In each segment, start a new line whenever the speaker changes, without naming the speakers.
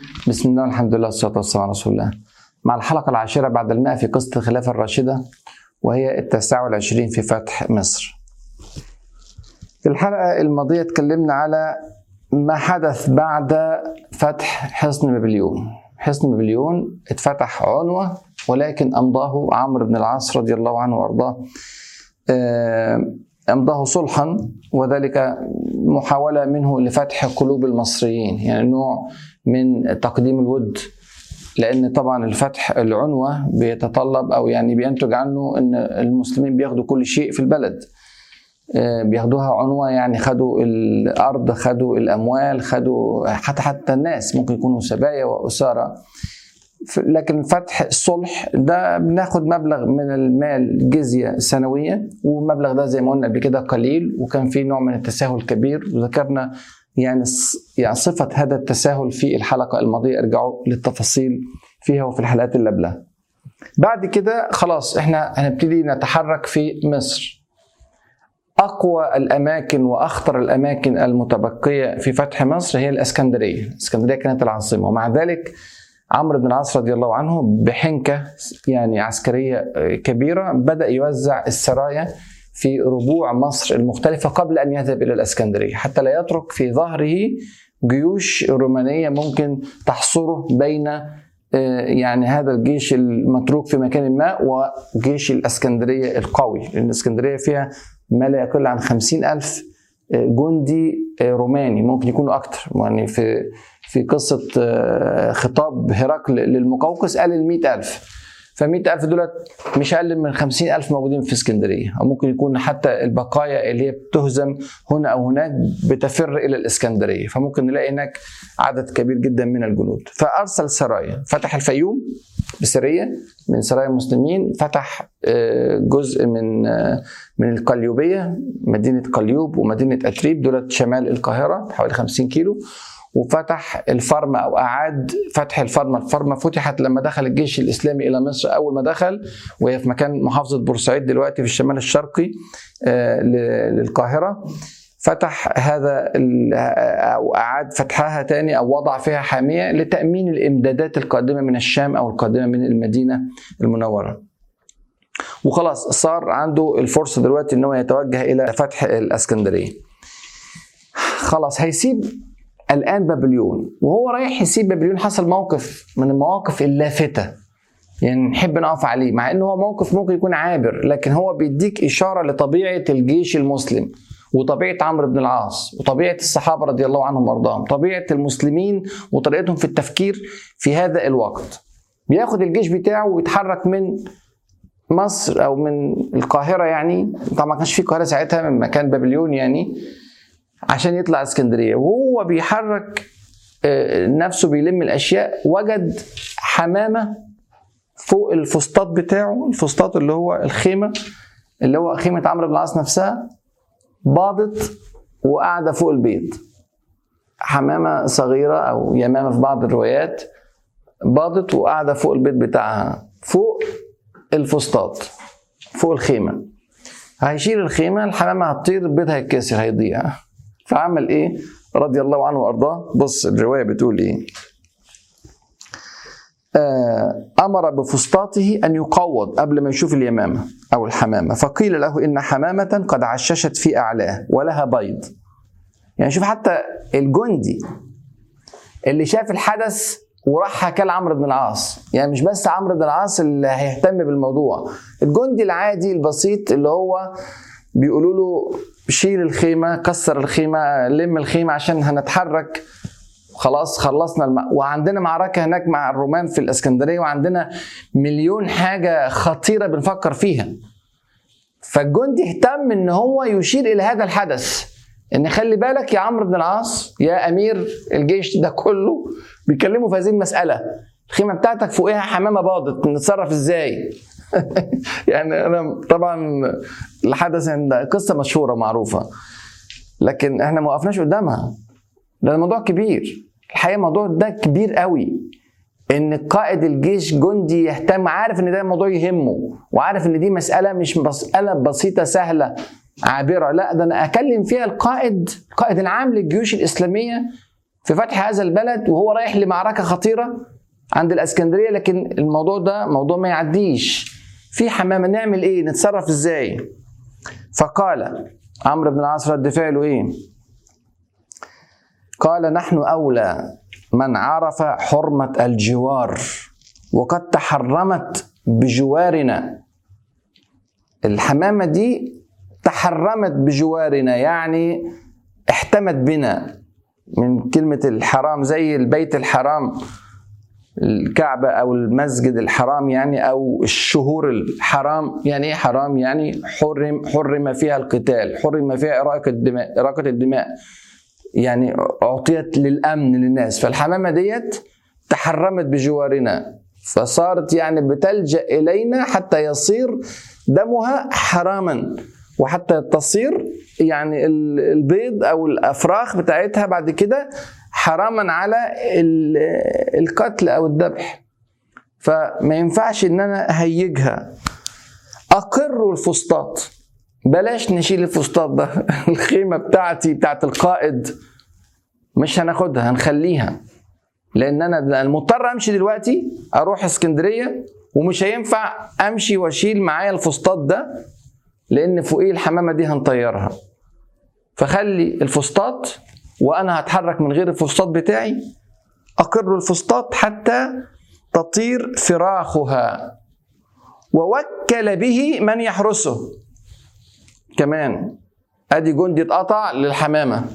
بسم الله والحمد لله والصلاة والسلام على رسول الله مع الحلقة العاشرة بعد المئة في قصة الخلافة الراشدة وهي التاسعة والعشرين في فتح مصر في الحلقة الماضية اتكلمنا على ما حدث بعد فتح حصن بابليون حصن بابليون اتفتح عنوة ولكن أمضاه عمرو بن العاص رضي الله عنه وأرضاه آه، أمضاه صلحا وذلك محاولة منه لفتح قلوب المصريين يعني نوع من تقديم الود لأن طبعا الفتح العنوة بيتطلب أو يعني بينتج عنه أن المسلمين بياخدوا كل شيء في البلد آه، بياخدوها عنوة يعني خدوا الأرض خدوا الأموال خدوا حتى حتى الناس ممكن يكونوا سبايا وأسارة ف- لكن فتح الصلح ده بناخد مبلغ من المال جزية سنوية والمبلغ ده زي ما قلنا قبل كده قليل وكان فيه نوع من التساهل كبير وذكرنا يعني الص- يعني صفة هذا التساهل في الحلقة الماضية ارجعوا للتفاصيل فيها وفي الحلقات اللي قبلها بعد كده خلاص احنا هنبتدي نتحرك في مصر أقوى الأماكن وأخطر الأماكن المتبقية في فتح مصر هي الإسكندرية الإسكندرية كانت العاصمة ومع ذلك عمرو بن العاص رضي الله عنه بحنكة يعني عسكرية كبيرة بدأ يوزع السرايا في ربوع مصر المختلفة قبل أن يذهب إلى الإسكندرية حتى لا يترك في ظهره جيوش رومانية ممكن تحصره بين آه، يعني هذا الجيش المتروك في مكان ما وجيش الإسكندرية القوي لأن الإسكندرية فيها ما لا يقل عن خمسين ألف جندي روماني ممكن يكونوا أكتر يعني في في قصة آه، خطاب هرقل للمقوقس قال المئة ألف فمئة ألف دولت مش أقل من خمسين ألف موجودين في اسكندرية أو ممكن يكون حتى البقايا اللي هي بتهزم هنا أو هناك بتفر إلى الإسكندرية فممكن نلاقي هناك عدد كبير جدا من الجنود فأرسل سرايا فتح الفيوم بسرية من سرايا المسلمين فتح آه، جزء من آه، من القليوبية مدينة قليوب ومدينة أتريب دولت شمال القاهرة حوالي 50 كيلو وفتح الفرمة أو أعاد فتح الفرمة الفرمة فتحت لما دخل الجيش الإسلامي إلى مصر أول ما دخل وهي في مكان محافظة بورسعيد دلوقتي في الشمال الشرقي آه، ل- للقاهرة فتح هذا ال- أو أعاد فتحها تاني أو وضع فيها حامية لتأمين الإمدادات القادمة من الشام أو القادمة من المدينة المنورة وخلاص صار عنده الفرصة دلوقتي ان هو يتوجه الى فتح الاسكندرية خلاص هيسيب الان بابليون وهو رايح يسيب بابليون حصل موقف من المواقف اللافتة يعني نحب نقف عليه مع انه هو موقف ممكن يكون عابر لكن هو بيديك اشارة لطبيعة الجيش المسلم وطبيعة عمرو بن العاص وطبيعة الصحابة رضي الله عنهم وارضاهم طبيعة المسلمين وطريقتهم في التفكير في هذا الوقت بياخد الجيش بتاعه ويتحرك من مصر او من القاهره يعني طبعا ما كانش في القاهره ساعتها من مكان بابليون يعني عشان يطلع اسكندريه وهو بيحرك آه، نفسه بيلم الاشياء وجد حمامه فوق الفسطاط بتاعه الفسطاط اللي هو الخيمه اللي هو خيمه عمرو بن العاص نفسها باضت وقاعده فوق البيت حمامه صغيره او يمامه في بعض الروايات باضت وقاعده فوق البيت بتاعها فوق الفسطاط فوق الخيمه هيشيل الخيمه الحمامه هتطير البيت هيتكسر هيضيع فعمل ايه رضي الله عنه وارضاه بص الروايه بتقول ايه آه، امر بفسطاطه ان يقوض قبل ما يشوف اليمامه او الحمامه فقيل له ان حمامه قد عششت في اعلاه ولها بيض يعني شوف حتى الجندي اللي شاف الحدث وراح حكى لعمرو بن العاص يعني مش بس عمرو بن العاص اللي هيهتم بالموضوع الجندي العادي البسيط اللي هو بيقولوا له شيل الخيمه كسر الخيمه لم الخيمه عشان هنتحرك خلاص خلصنا الم... وعندنا معركه هناك مع الرومان في الاسكندريه وعندنا مليون حاجه خطيره بنفكر فيها فالجندي اهتم ان هو يشير الى هذا الحدث ان خلي بالك يا عمرو بن العاص يا امير الجيش ده كله بيتكلموا في هذه المساله الخيمه بتاعتك فوقها حمامه باضت نتصرف ازاي يعني انا طبعا الحدث عند قصه مشهوره معروفه لكن احنا ما وقفناش قدامها ده الموضوع كبير الحقيقه الموضوع ده كبير قوي ان قائد الجيش جندي يهتم عارف ان ده الموضوع يهمه وعارف ان دي مساله مش مساله بسيطه سهله عابره لا ده انا اكلم فيها القائد القائد العام للجيوش الاسلاميه في فتح هذا البلد وهو رايح لمعركة خطيرة عند الاسكندرية لكن الموضوع ده موضوع ما يعديش في حمامة نعمل ايه نتصرف ازاي فقال عمرو بن العاص رد فعله ايه قال نحن اولى من عرف حرمة الجوار وقد تحرمت بجوارنا الحمامة دي تحرمت بجوارنا يعني احتمت بنا من كلمة الحرام زي البيت الحرام الكعبة أو المسجد الحرام يعني أو الشهور الحرام يعني إيه حرام يعني حرم حرم فيها القتال حرم فيها إراقة الدماء إراقة الدماء يعني أعطيت للأمن للناس فالحمامة ديت تحرمت بجوارنا فصارت يعني بتلجأ إلينا حتى يصير دمها حراما وحتى تصير يعني البيض او الافراخ بتاعتها بعد كده حراما على القتل او الذبح فما ينفعش ان انا اهيجها اقر الفسطاط بلاش نشيل الفسطاط ده الخيمه بتاعتي بتاعت القائد مش هناخدها هنخليها لان انا المضطر امشي دلوقتي اروح اسكندريه ومش هينفع امشي واشيل معايا الفسطاط ده لان فوقيه الحمامه دي هنطيرها فخلي الفسطاط وانا هتحرك من غير الفسطاط بتاعي اقر الفسطاط حتى تطير فراخها ووكل به من يحرسه كمان ادي جندي اتقطع للحمامه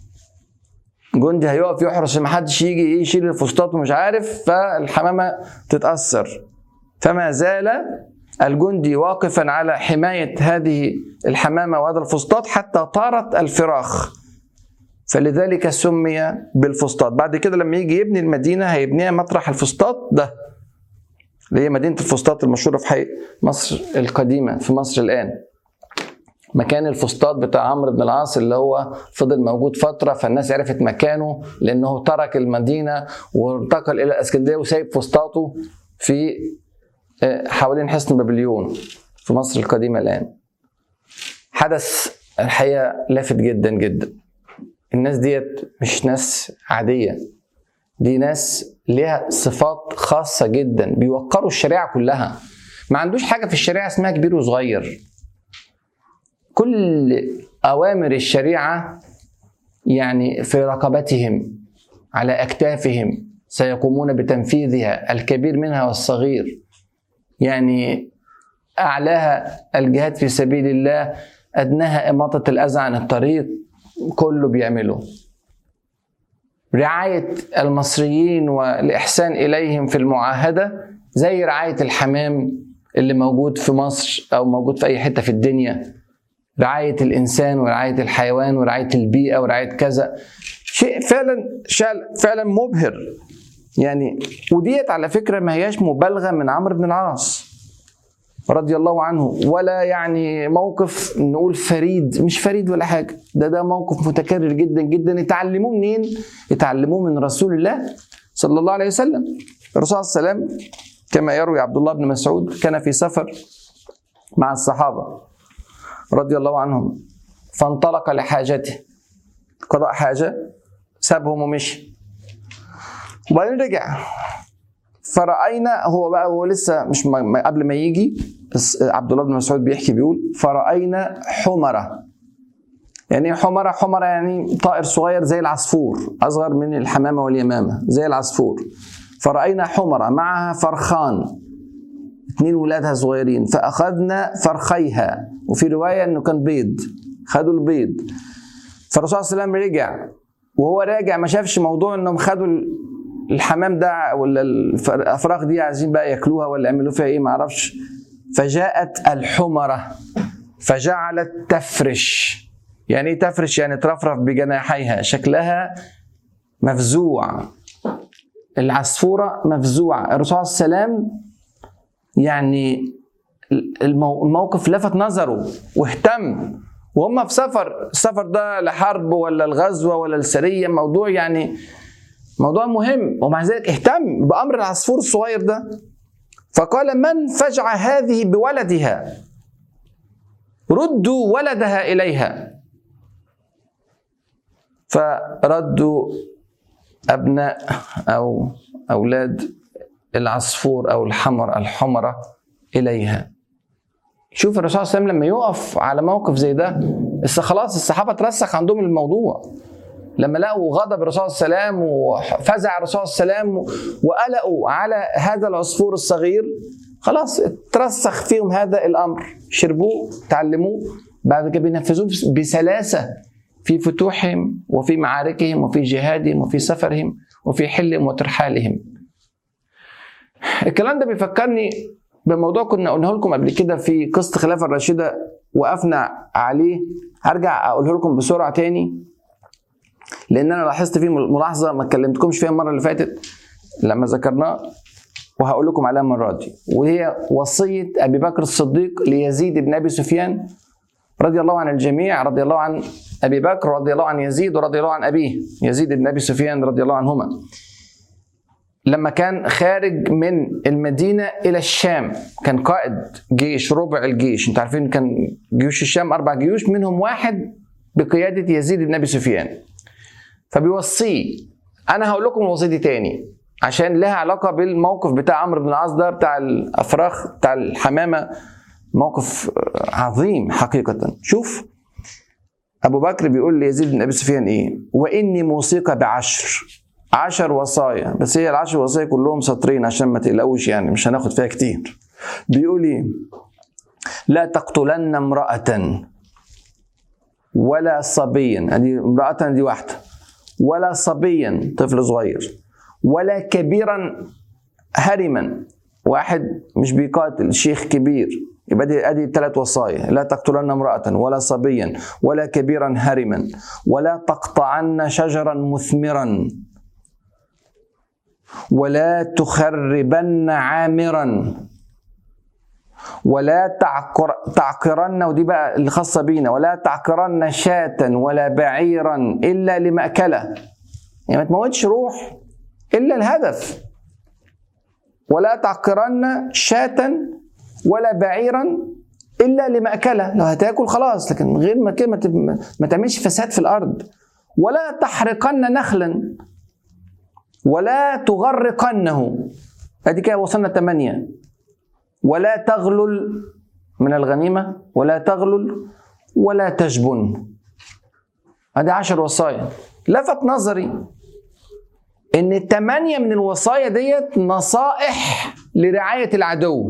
جندي هيقف يحرس ما حدش يجي يشيل الفسطاط ومش عارف فالحمامه تتاثر فما زال الجندي واقفا على حماية هذه الحمامة وهذا الفسطاط حتى طارت الفراخ فلذلك سمي بالفسطاط بعد كده لما يجي يبني المدينة هيبنيها مطرح الفسطاط ده اللي هي مدينة الفسطاط المشهورة في حي مصر القديمة في مصر الآن مكان الفسطاط بتاع عمرو بن العاص اللي هو فضل موجود فتره فالناس عرفت مكانه لانه ترك المدينه وانتقل الى الاسكندريه وسايب فسطاطه في حوالين حصن بابليون في مصر القديمة الآن حدث الحقيقة لافت جدا جدا الناس ديت مش ناس عادية دي ناس ليها صفات خاصة جدا بيوقروا الشريعة كلها ما عندوش حاجة في الشريعة اسمها كبير وصغير كل أوامر الشريعة يعني في رقبتهم على أكتافهم سيقومون بتنفيذها الكبير منها والصغير يعني أعلاها الجهاد في سبيل الله أدناها إماطة الأذى عن الطريق كله بيعمله رعاية المصريين والإحسان إليهم في المعاهدة زي رعاية الحمام اللي موجود في مصر أو موجود في أي حتة في الدنيا رعاية الإنسان ورعاية الحيوان ورعاية البيئة ورعاية كذا شيء فعلا فعلا مبهر يعني وديت على فكره ما هياش مبالغه من عمرو بن العاص رضي الله عنه ولا يعني موقف نقول فريد مش فريد ولا حاجه ده ده موقف متكرر جدا جدا اتعلموه منين؟ اتعلموه من رسول الله صلى الله عليه وسلم الرسول صلى الله عليه وسلم كما يروي عبد الله بن مسعود كان في سفر مع الصحابه رضي الله عنهم فانطلق لحاجته قضاء حاجه سابهم ومشي وبعدين رجع فرأينا هو بقى هو لسه مش قبل ما يجي عبد الله بن مسعود بيحكي بيقول فرأينا حمرة يعني ايه حمرة؟ حمرة يعني طائر صغير زي العصفور أصغر من الحمامة واليمامة زي العصفور فرأينا حمرة معها فرخان اتنين ولادها صغيرين فأخذنا فرخيها وفي رواية إنه كان بيض خدوا البيض فالرسول صلى الله عليه وسلم رجع وهو راجع ما شافش موضوع انهم خدوا الحمام ده ولا الافراخ دي عايزين بقى ياكلوها ولا يعملوا فيها ايه معرفش فجاءت الحمره فجعلت تفرش يعني ايه تفرش يعني ترفرف بجناحيها شكلها مفزوع العصفوره مفزوعه الرسول صلى الله عليه وسلم يعني الموقف لفت نظره واهتم وهم في سفر السفر ده لحرب ولا الغزوه ولا السريه موضوع يعني موضوع مهم ومع ذلك اهتم بامر العصفور الصغير ده فقال من فجع هذه بولدها ردوا ولدها اليها فردوا ابناء او اولاد العصفور او الحمر الحمره اليها شوف الرسول صلى الله عليه وسلم لما يقف على موقف زي ده بس خلاص الصحابه ترسخ عندهم الموضوع لما لقوا غضب الرسول صلى الله عليه وسلم وفزع الرسول صلى الله عليه وسلم وقلقوا على هذا العصفور الصغير خلاص ترسخ فيهم هذا الامر شربوه تعلموه بعد كده بينفذوه بسلاسه في فتوحهم وفي معاركهم وفي جهادهم وفي سفرهم وفي حلهم وترحالهم الكلام ده بيفكرني بموضوع كنا قلناه لكم قبل كده في قصه الخلافه الراشده وقفنا عليه هرجع اقوله لكم بسرعه تاني لان انا لاحظت فيه ملاحظه ما اتكلمتكمش فيها المره اللي فاتت لما ذكرناه وهقول لكم عليها المره دي وهي وصيه ابي بكر الصديق ليزيد بن ابي سفيان رضي الله عن الجميع رضي الله عن ابي بكر رضي الله عن يزيد ورضي الله عن ابيه يزيد بن ابي سفيان رضي الله عنهما لما كان خارج من المدينة إلى الشام كان قائد جيش ربع الجيش انتوا عارفين كان جيوش الشام أربع جيوش منهم واحد بقيادة يزيد بن أبي سفيان فبيوصيه أنا هقول لكم الوصية دي تاني عشان لها علاقة بالموقف بتاع عمرو بن العاص ده بتاع الأفراخ بتاع الحمامة موقف عظيم حقيقة شوف أبو بكر بيقول ليزيد بن أبي سفيان إيه وإني موسيقى بعشر عشر وصايا بس هي العشر وصايا كلهم سطرين عشان ما تقلقوش يعني مش هناخد فيها كتير بيقول ايه لا تقتلن امرأة ولا صبيا ادي امرأة دي واحدة ولا صبيا طفل صغير ولا كبيرا هرما واحد مش بيقاتل شيخ كبير يبقى دي ادي ثلاث وصايا لا تقتلن امرأة ولا صبيا ولا كبيرا هرما ولا تقطعن شجرا مثمرا ولا تخربن عامرا ولا تعقر تعقرن ودي بقى الخاصة بينا ولا تعقرن شاة ولا بعيرا إلا لمأكلة يعني ما تموتش روح إلا الهدف ولا تعقرن شاة ولا بعيرا إلا لمأكلة لو هتاكل خلاص لكن من غير ما ما تعملش فساد في الأرض ولا تحرقن نخلا ولا تغرقنه ادي كده وصلنا ثمانية ولا تغلل من الغنيمة ولا تغلل ولا تجبن ادي عشر وصايا لفت نظري ان الثمانية من الوصايا ديت نصائح لرعاية العدو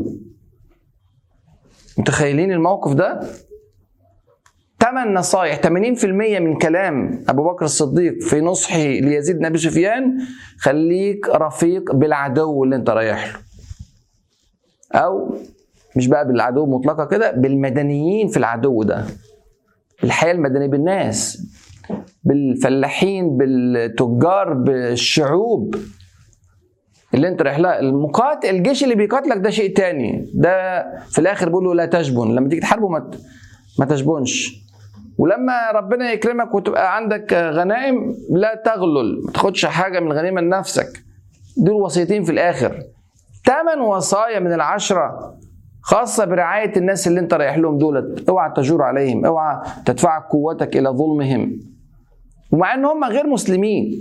متخيلين الموقف ده ثمان نصائح 80% من كلام ابو بكر الصديق في نصحه ليزيد بن ابي سفيان خليك رفيق بالعدو اللي انت رايح له او مش بقى بالعدو مطلقه كده بالمدنيين في العدو ده الحياه المدنيه بالناس بالفلاحين بالتجار بالشعوب اللي انت رايح لها المقاتل الجيش اللي بيقاتلك ده شيء تاني ده في الاخر بيقول له لا تجبن لما تيجي تحاربه ما ما تجبنش ولما ربنا يكرمك وتبقى عندك غنائم لا تغلل ما تاخدش حاجه من الغنيمه لنفسك دول وصيتين في الاخر ثمان وصايا من العشره خاصه برعايه الناس اللي انت رايح لهم دولت اوعى تجور عليهم اوعى تدفعك قوتك الى ظلمهم ومع ان هم غير مسلمين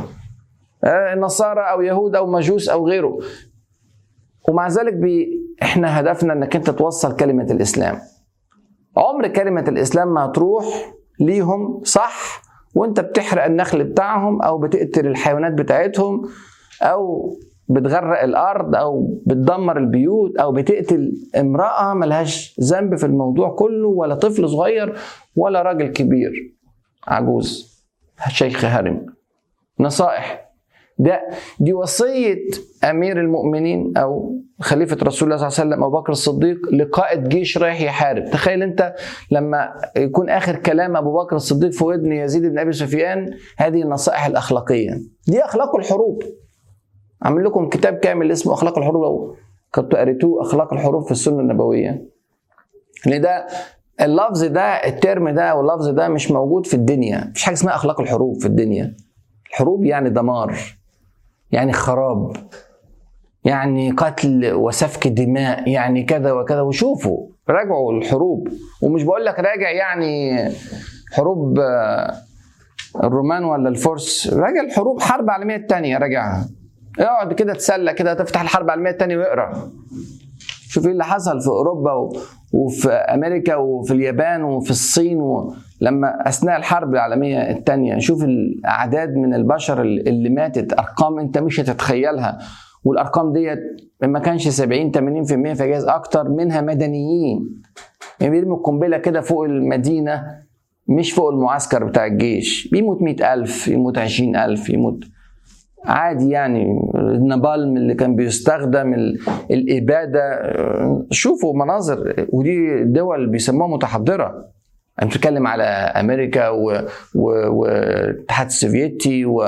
نصارى او يهود او مجوس او غيره ومع ذلك بي احنا هدفنا انك انت توصل كلمه الاسلام عمر كلمة الإسلام ما هتروح ليهم صح وانت بتحرق النخل بتاعهم او بتقتل الحيوانات بتاعتهم او بتغرق الارض او بتدمر البيوت او بتقتل امراه ملهاش ذنب في الموضوع كله ولا طفل صغير ولا راجل كبير عجوز شيخ هرم نصائح ده دي وصية أمير المؤمنين أو خليفة رسول الله صلى الله عليه وسلم أبو بكر الصديق لقائد جيش رايح يحارب تخيل أنت لما يكون آخر كلام أبو بكر الصديق في ودن يزيد بن أبي سفيان هذه النصائح الأخلاقية دي أخلاق الحروب عامل لكم كتاب كامل اسمه أخلاق الحروب لو كنتوا قريتوه أخلاق الحروب في السنة النبوية لأن ده اللفظ ده الترم ده واللفظ ده مش موجود في الدنيا مفيش حاجة اسمها أخلاق الحروب في الدنيا الحروب يعني دمار يعني خراب يعني قتل وسفك دماء يعني كذا وكذا وشوفوا راجعوا الحروب ومش بقول لك راجع يعني حروب الرومان ولا الفرس راجع الحروب حرب العالميه الثانيه راجعها اقعد كده تسلى كده تفتح الحرب العالميه الثانيه واقرا شوف ايه اللي حصل في اوروبا و... وفي امريكا وفي اليابان وفي الصين و... لما اثناء الحرب العالميه الثانيه شوف الاعداد من البشر اللي ماتت ارقام انت مش هتتخيلها والارقام ديت ما كانش 70 80% فجاز اكتر منها مدنيين يعني بيرموا القنبله كده فوق المدينه مش فوق المعسكر بتاع الجيش بيموت 100000 يموت 20000 يموت عادي يعني النبالم اللي كان بيستخدم الإبادة شوفوا مناظر ودي دول بيسموها متحضرة أنا بتكلم على أمريكا والاتحاد السوفيتي و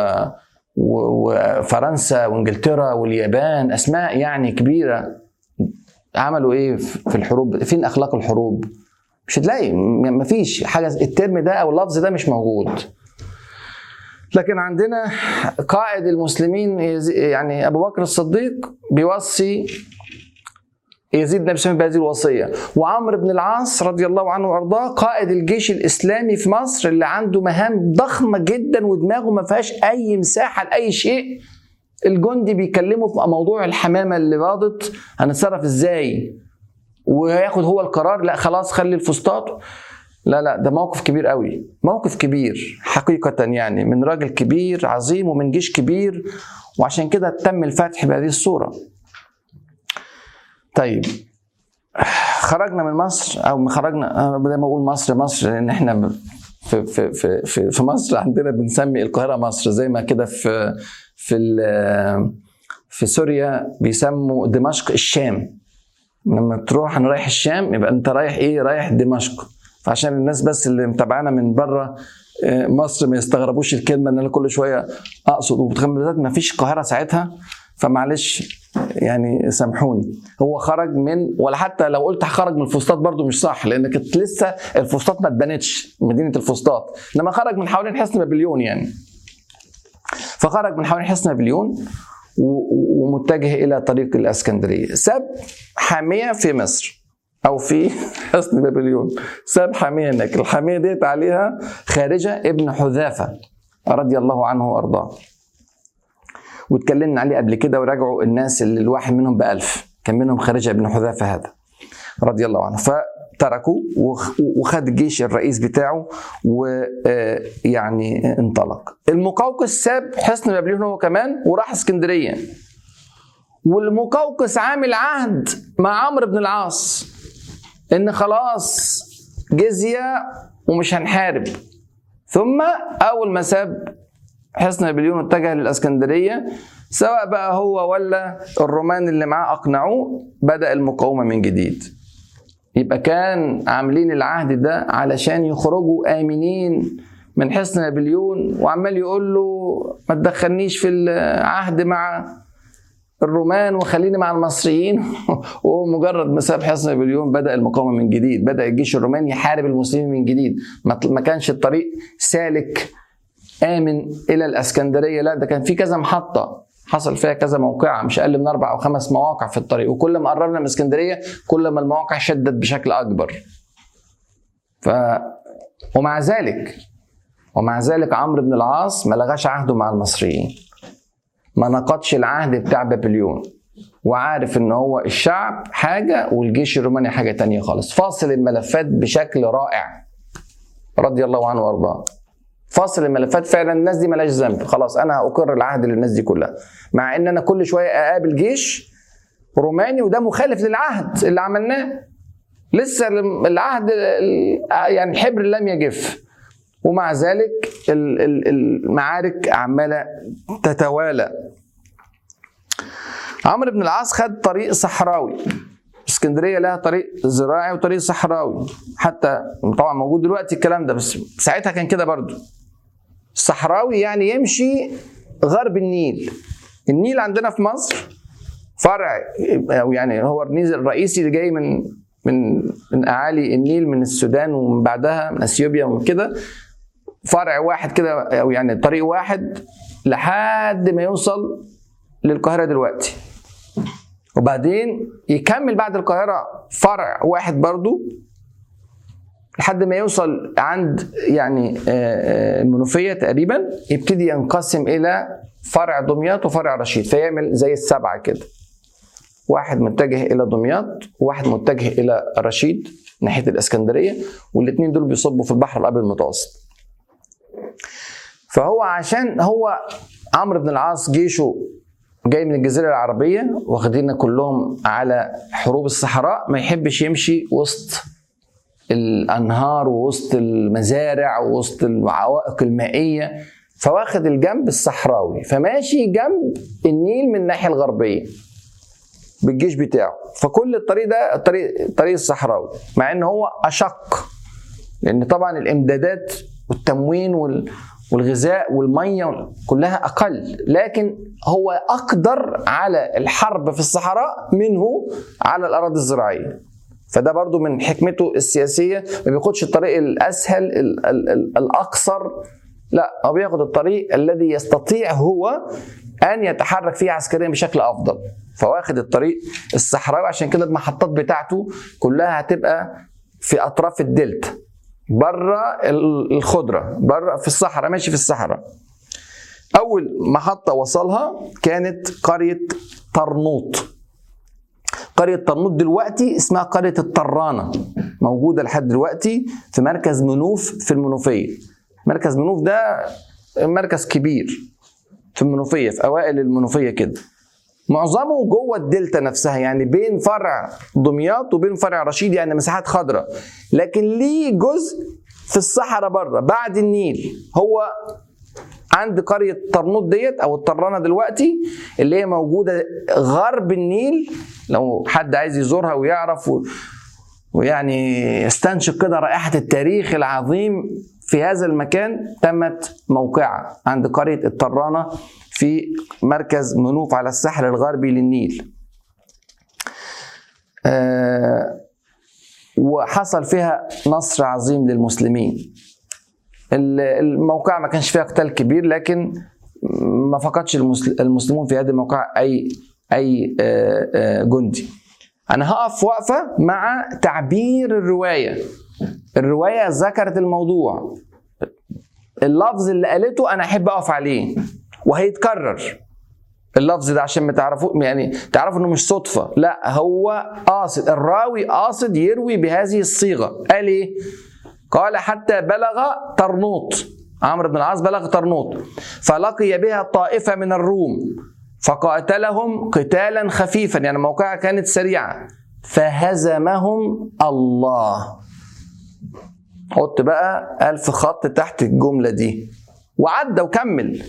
وفرنسا وانجلترا واليابان اسماء يعني كبيره عملوا ايه في الحروب فين اخلاق الحروب مش هتلاقي مفيش حاجه الترم ده او اللفظ ده مش موجود لكن عندنا قائد المسلمين يعني ابو بكر الصديق بيوصي يزيد بن ابي بهذه الوصيه وعمرو بن العاص رضي الله عنه وارضاه قائد الجيش الاسلامي في مصر اللي عنده مهام ضخمه جدا ودماغه ما فيهاش اي مساحه لاي شيء الجندي بيكلمه في موضوع الحمامه اللي باضت هنتصرف ازاي وياخد هو القرار لا خلاص خلي الفسطاط لا لا ده موقف كبير قوي موقف كبير حقيقة يعني من راجل كبير عظيم ومن جيش كبير وعشان كده تم الفتح بهذه الصورة طيب خرجنا من مصر او خرجنا انا بدل ما اقول مصر مصر لان احنا في في في في, في مصر عندنا بنسمي القاهره مصر زي ما كده في في في سوريا بيسموا دمشق الشام لما تروح انا رايح الشام يبقى انت رايح ايه رايح دمشق فعشان الناس بس اللي متابعانا من بره مصر ما يستغربوش الكلمه ان انا كل شويه اقصد وبالذات ما فيش قاهره ساعتها فمعلش يعني سامحوني هو خرج من ولا حتى لو قلت خرج من الفسطاط برضو مش صح لان كانت لسه الفسطاط ما اتبنتش مدينه الفسطاط انما خرج من حوالين حصن بابليون يعني فخرج من حوالين حصن بابليون ومتجه الى طريق الاسكندريه ساب حاميه في مصر او في حصن بابليون ساب حاميه هناك الحاميه ديت عليها خارجه ابن حذافه رضي الله عنه وارضاه واتكلمنا عليه قبل كده وراجعوا الناس اللي الواحد منهم بألف كان منهم خارجة بن حذافة هذا رضي الله عنه فتركوا وخد الجيش الرئيس بتاعه ويعني انطلق المقوقس ساب حصن بابليون هو كمان وراح اسكندرية والمقوقس عامل عهد مع عمرو بن العاص ان خلاص جزية ومش هنحارب ثم اول ما ساب حصن نابليون اتجه للاسكندريه سواء بقى هو ولا الرومان اللي معاه اقنعوه بدا المقاومه من جديد يبقى كان عاملين العهد ده علشان يخرجوا امنين من حصن نابليون وعمال يقول له ما تدخلنيش في العهد مع الرومان وخليني مع المصريين وهو مجرد ما ساب حصن نابليون بدا المقاومه من جديد بدا الجيش الروماني يحارب المسلمين من جديد ما كانش الطريق سالك امن الى الاسكندريه لا ده كان في كذا محطه حصل فيها كذا موقعة مش أقل من أربع أو خمس مواقع في الطريق وكل ما قربنا من اسكندرية كل ما المواقع شدت بشكل أكبر ف ومع ذلك ومع ذلك عمرو بن العاص ما لغاش عهده مع المصريين ما نقضش العهد بتاع بابليون وعارف ان هو الشعب حاجة والجيش الروماني حاجة تانية خالص فاصل الملفات بشكل رائع رضي الله عنه وارضاه فاصل الملفات فعلا الناس دي ملاش ذنب خلاص انا اقر العهد للناس دي كلها مع ان انا كل شويه اقابل جيش روماني وده مخالف للعهد اللي عملناه لسه العهد يعني الحبر لم يجف ومع ذلك المعارك عماله تتوالى عمرو بن العاص خد طريق صحراوي اسكندريه لها طريق زراعي وطريق صحراوي حتى طبعا موجود دلوقتي الكلام ده بس ساعتها كان كده برضو الصحراوي يعني يمشي غرب النيل النيل عندنا في مصر فرع او يعني هو النيل الرئيسي اللي جاي من من من اعالي النيل من السودان ومن بعدها من اثيوبيا ومن كده فرع واحد كده او يعني طريق واحد لحد ما يوصل للقاهره دلوقتي وبعدين يكمل بعد القاهره فرع واحد برضو لحد ما يوصل عند يعني آه، آه، المنوفيه تقريبا يبتدي ينقسم الى فرع دمياط وفرع رشيد فيعمل زي السبعه كده واحد متجه الى دمياط وواحد متجه الى رشيد ناحيه الاسكندريه والاثنين دول بيصبوا في البحر الابيض المتوسط فهو عشان هو عمرو بن العاص جيشه جاي من الجزيرة العربية واخدين كلهم على حروب الصحراء ما يحبش يمشي وسط الأنهار ووسط المزارع ووسط العوائق المائية فواخد الجنب الصحراوي فماشي جنب النيل من الناحية الغربية بالجيش بتاعه فكل الطريق ده الطريق الطريق الصحراوي مع ان هو اشق لان طبعا الامدادات والتموين وال والغذاء والميه كلها اقل لكن هو اقدر على الحرب في الصحراء منه على الاراضي الزراعيه فده برضو من حكمته السياسيه ما بياخدش الطريق الاسهل ال- ال- ال- الاقصر لا هو بياخد الطريق الذي يستطيع هو ان يتحرك فيه عسكريا بشكل افضل فواخد الطريق الصحراوي عشان كده المحطات بتاعته كلها هتبقى في اطراف الدلتا بره الخضره بره في الصحراء ماشي في الصحراء اول محطه وصلها كانت قريه طرنوط قرية طرنوط دلوقتي اسمها قرية الطرانة موجودة لحد دلوقتي في مركز منوف في المنوفية مركز منوف ده مركز كبير في المنوفية في أوائل المنوفية كده معظمه جوه الدلتا نفسها يعني بين فرع دمياط وبين فرع رشيد يعني مساحات خضراء لكن ليه جزء في الصحراء بره بعد النيل هو عند قرية طرنوط ديت أو الطرانة دلوقتي اللي هي موجودة غرب النيل لو حد عايز يزورها ويعرف و... ويعني يستنشق كده رائحة التاريخ العظيم في هذا المكان تمت موقعة عند قرية الطرانة في مركز منوف على الساحل الغربي للنيل آه وحصل فيها نصر عظيم للمسلمين الموقع ما كانش فيها قتال كبير لكن ما فقدش المسلمون في هذه الموقع اي اي جندي انا هقف وقفه مع تعبير الروايه الروايه ذكرت الموضوع اللفظ اللي قالته انا احب اقف عليه وهيتكرر اللفظ ده عشان ما تعرفوا يعني تعرفوا انه مش صدفه لا هو قاصد الراوي قاصد يروي بهذه الصيغه قال ايه قال حتى بلغ طرنوط عمرو بن العاص بلغ طرنوط فلقي بها طائفه من الروم فقاتلهم قتالا خفيفا يعني موقعها كانت سريعه فهزمهم الله حط بقى ألف خط تحت الجملة دي وعدى وكمل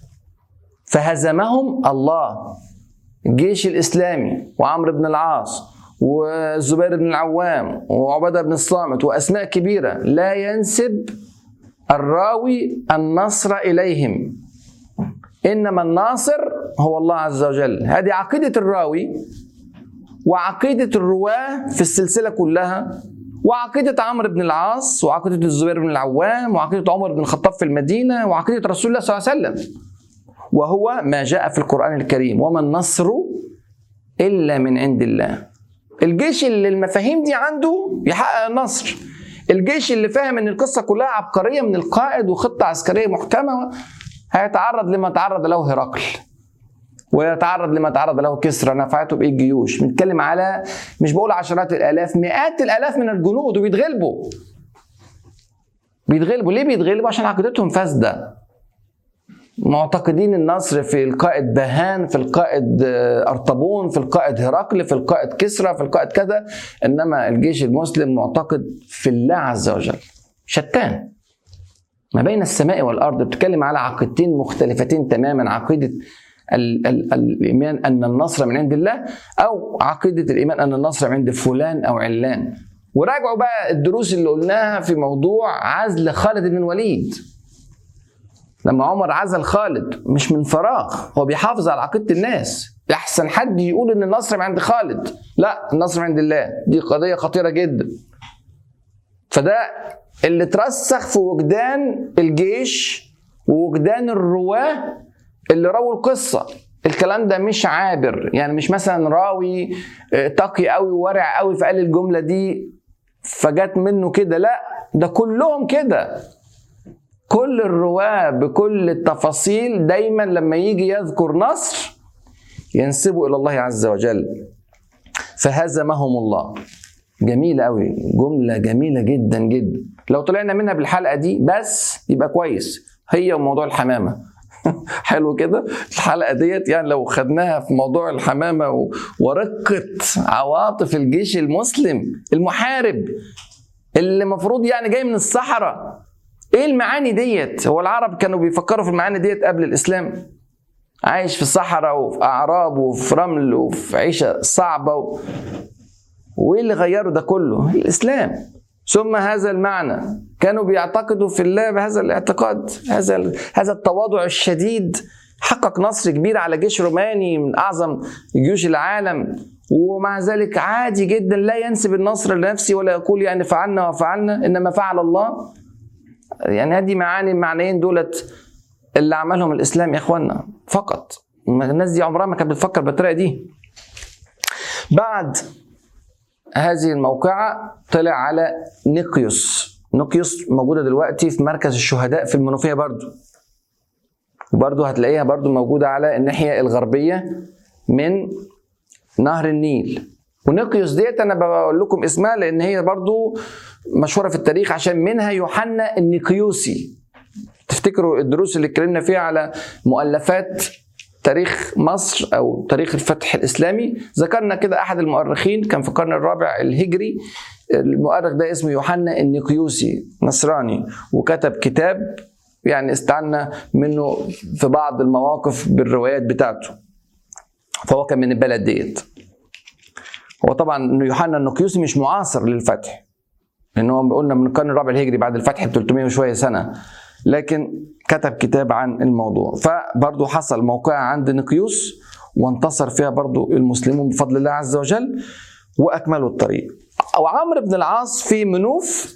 فهزمهم الله الجيش الإسلامي وعمرو بن العاص والزبير بن العوام وعبادة بن الصامت وأسماء كبيرة لا ينسب الراوي النصر إليهم إنما الناصر هو الله عز وجل هذه عقيدة الراوي وعقيدة الرواة في السلسلة كلها وعقيدة عمرو بن العاص وعقيدة الزبير بن العوام وعقيدة عمر بن الخطاب في المدينة وعقيدة رسول الله صلى الله عليه وسلم وهو ما جاء في القرآن الكريم وما النصر إلا من عند الله الجيش اللي المفاهيم دي عنده يحقق النصر الجيش اللي فاهم ان القصة كلها عبقرية من القائد وخطة عسكرية محكمة هيتعرض لما تعرض له هرقل ويتعرض لما تعرض له كسرى نفعته بايه الجيوش بنتكلم على مش بقول عشرات الالاف مئات الالاف من الجنود وبيتغلبوا بيتغلبوا ليه بيتغلبوا عشان عقيدتهم فاسده معتقدين النصر في القائد بهان في القائد ارطبون في القائد هرقل في القائد كسرى في القائد كذا انما الجيش المسلم معتقد في الله عز وجل شتان ما بين السماء والارض بتتكلم على عقيدتين مختلفتين تماما عقيده ال ال الايمان ان النصر من عند الله او عقيده الايمان ان النصر عند فلان او علان وراجعوا بقى الدروس اللي قلناها في موضوع عزل خالد بن الوليد لما عمر عزل خالد مش من فراغ هو بيحافظ على عقيده الناس احسن حد يقول ان النصر من عند خالد لا النصر من عند الله دي قضيه خطيره جدا فده اللي ترسخ في وجدان الجيش ووجدان الرواه اللي رووا القصه الكلام ده مش عابر يعني مش مثلا راوي تقي قوي وورع قوي فقال الجمله دي فجت منه كده لا ده كلهم كده كل الرواة بكل التفاصيل دايما لما يجي يذكر نصر ينسبوا إلى الله عز وجل فهزمهم الله جميلة قوي جملة جميلة جدا جدا لو طلعنا منها بالحلقة دي بس يبقى كويس هي وموضوع الحمامة حلو كده الحلقة ديت يعني لو خدناها في موضوع الحمامة و- ورقة عواطف الجيش المسلم المحارب اللي المفروض يعني جاي من الصحراء ايه المعاني ديت هو العرب كانوا بيفكروا في المعاني ديت قبل الاسلام عايش في صحراء وفي اعراب وفي رمل وفي عيشه صعبه و... وايه اللي غيروا ده كله الاسلام ثم هذا المعنى كانوا بيعتقدوا في الله بهذا الاعتقاد هذا هذا التواضع الشديد حقق نصر كبير على جيش روماني من اعظم جيوش العالم ومع ذلك عادي جدا لا ينسب النصر لنفسه ولا يقول يعني فعلنا وفعلنا انما فعل الله يعني هذه معاني المعنيين دولت اللي عملهم الاسلام يا اخوانا فقط الناس دي عمرها ما كانت بتفكر بالطريقه دي بعد هذه الموقعة طلع على نيقيوس نيقيوس موجودة دلوقتي في مركز الشهداء في المنوفية برضو وبرضو هتلاقيها برضو موجودة على الناحية الغربية من نهر النيل ونيقيوس ديت انا بقول لكم اسمها لان هي برضو مشهوره في التاريخ عشان منها يوحنا النيقيوسي تفتكروا الدروس اللي اتكلمنا فيها على مؤلفات تاريخ مصر او تاريخ الفتح الاسلامي ذكرنا كده احد المؤرخين كان في القرن الرابع الهجري المؤرخ ده اسمه يوحنا النيقيوسي نصراني وكتب كتاب يعني استعنا منه في بعض المواقف بالروايات بتاعته فهو كان من البلد ديت هو طبعا يوحنا النقيوسي مش معاصر للفتح لان هو قلنا من القرن الرابع الهجري بعد الفتح ب 300 وشويه سنه لكن كتب كتاب عن الموضوع فبرضه حصل موقع عند نقيوس وانتصر فيها برضه المسلمون بفضل الله عز وجل واكملوا الطريق وعمرو بن العاص في منوف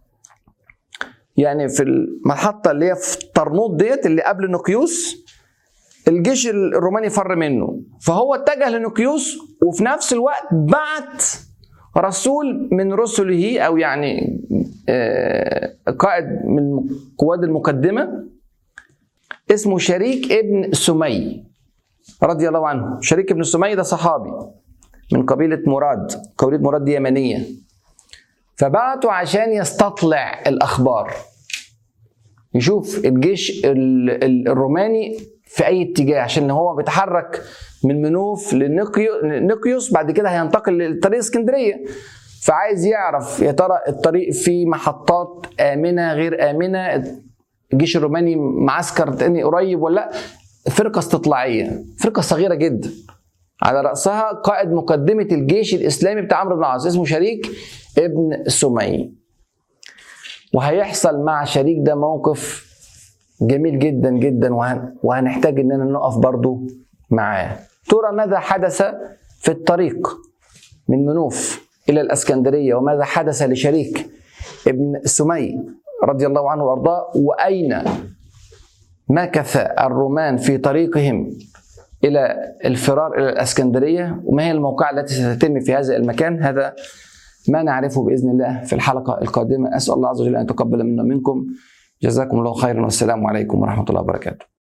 يعني في المحطة اللي هي في طرنوط ديت اللي قبل نقيوس الجيش الروماني فر منه فهو اتجه لنقيوس وفي نفس الوقت بعت رسول من رسله او يعني قائد من القوات المقدمه اسمه شريك ابن سمي رضي الله عنه شريك ابن سمي ده صحابي من قبيله مراد قبيله مراد دي يمنيه فبعتوا عشان يستطلع الاخبار يشوف الجيش الروماني في اي اتجاه عشان هو بيتحرك من منوف لنقيوس بعد كده هينتقل لطريق اسكندريه فعايز يعرف يا ترى الطريق فيه محطات امنه غير امنه الجيش الروماني معسكر تاني قريب ولا لا فرقه استطلاعيه فرقه صغيره جدا على راسها قائد مقدمه الجيش الاسلامي بتاع عمرو بن العاص اسمه شريك ابن سمي وهيحصل مع شريك ده موقف جميل جدا جدا وهنحتاج اننا نقف برضو معاه ترى ماذا حدث في الطريق من منوف الى الاسكندريه وماذا حدث لشريك ابن سمي رضي الله عنه وارضاه واين مكث الرومان في طريقهم الى الفرار الى الاسكندريه وما هي الموقعة التي ستتم في هذا المكان هذا ما نعرفه باذن الله في الحلقه القادمه اسال الله عز وجل ان يتقبل منا منكم جزاكم الله خيرا والسلام عليكم ورحمه الله وبركاته